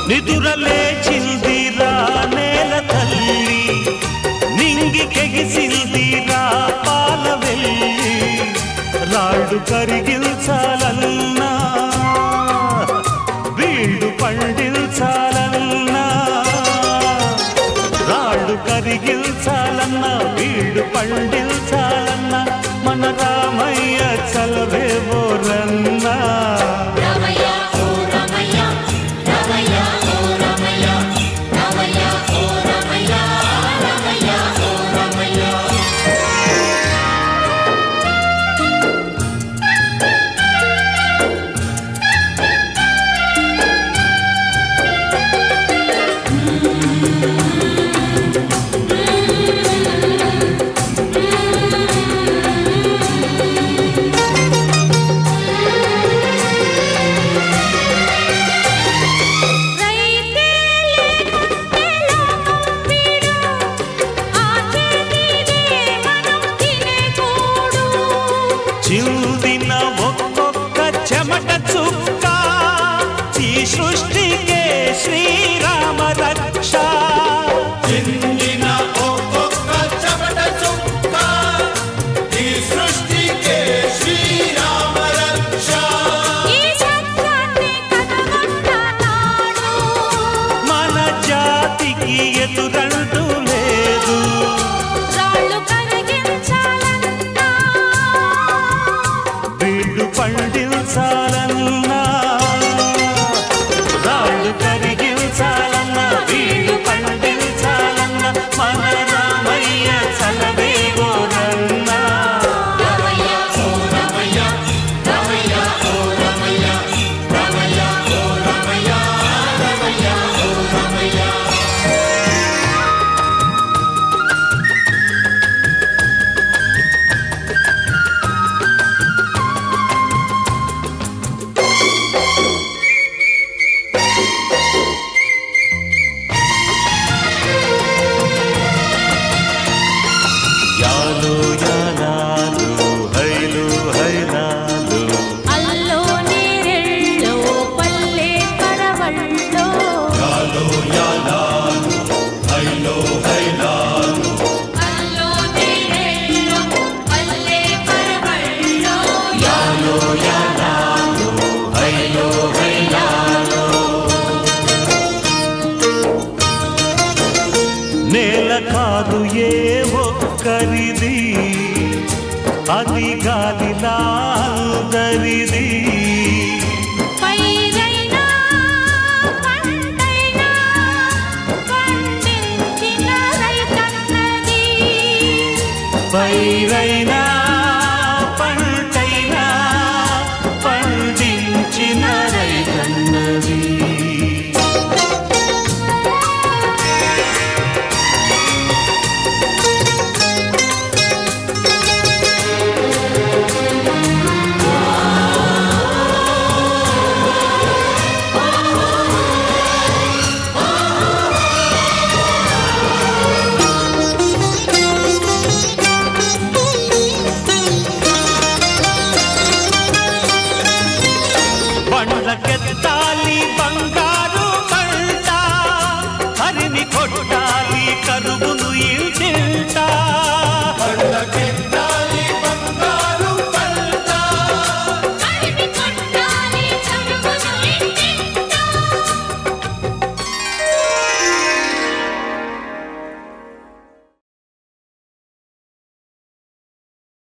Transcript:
నిదురలేచిందిరా నేల తల్లి నింగికెగిసిందిరా పాల వెళ్ళి రాళ్ళు కరిగిల్చాలన్నా వీళ్ళు పండించాలన్నా రాళ్ళు కరిగిల్చాలన్నా వీళ్ళు పండించాలన్నా మన రామయ్య చలవేవో రన్నా రమయ్య ఓ రమయ్య రమయ్య ఓ రమయ్య రమయ్య ఓ రమయ్య రమయ్య ఓ రమయ్య రైతే లేకుంటే లోకం వీడు ఆ చేతిదే మనం తినేకూడు చిందిన ఒక్కొక్క చెమట చుక్క ఈ సృష్టికే శ్రీరామ రక్ష చిందిన ఒక్కొక్క చెమట చుక్క ఈ సృష్టికే శ్రీరామ రక్ష ఈ సత్యాన్ని కనుగొంటాడు మన జాతికి ఎదురంటూ లేదు రాళ్ళు కరిగించాలన్నా వీళ్ళు పండించాలన్నా రాళ్ళు కరిగించాలన్నా వీళ్ళు పండించాలన్నా మన రామయ్య చలవేగోరన్నా రమయ్య ఓ రమయ్య రమయ్య ఓ రమయ్య రమయ్య ఓ రమయ్య రమయ్య ఓ రమయ్య యాలు యాలాలు హైలు హైలాలు అల్లో నీరెళ్ళో పల్లె కడవళ్ళో యాలో యాలాలు హైలో హైలాలు అల్లో నీరెళ్ళో పల్లె కడవళ్ళో యాలు యాలాలు హైలు హైలాలు నేల కాదు ఏ ఒక్కరిది అది గాలిలా అందరిది పైరైనా పంటైనా పండించిన రైతన్నది పైరైనా